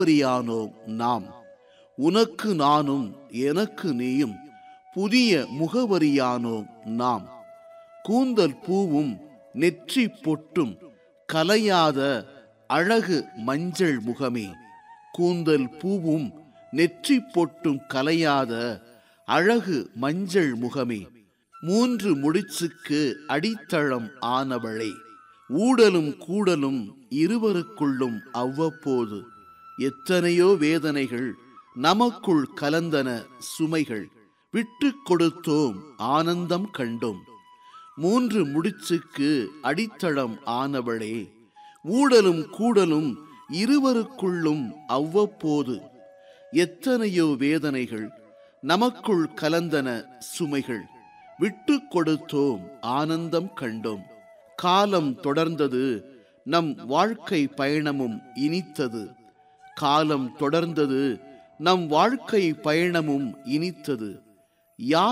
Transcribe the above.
முகவரியானோம் நாம் உனக்கு நானும் எனக்கு நீயும் புதிய முகவரியானோம் நாம் கூந்தல் பூவும் நெற்றி பொட்டும் கலையாத அழகு மஞ்சள் முகமே கூந்தல் பூவும் நெற்றி பொட்டும் கலையாத அழகு மஞ்சள் முகமே மூன்று முடிச்சுக்கு அடித்தளம் ஆனவளே ஊடலும் கூடலும் இருவருக்குள்ளும் அவ்வப்போது எத்தனையோ வேதனைகள் நமக்குள் கலந்தன சுமைகள் விட்டு கொடுத்தோம் ஆனந்தம் கண்டோம் மூன்று முடிச்சுக்கு அடித்தளம் ஆனவளே ஊடலும் கூடலும் இருவருக்குள்ளும் அவ்வப்போது எத்தனையோ வேதனைகள் நமக்குள் கலந்தன சுமைகள் விட்டு கொடுத்தோம் ஆனந்தம் கண்டோம் காலம் தொடர்ந்தது நம் வாழ்க்கை பயணமும் இனித்தது காலம் தொடர்ந்தது நம் வாழ்க்கை பயணமும் இனித்தது யார்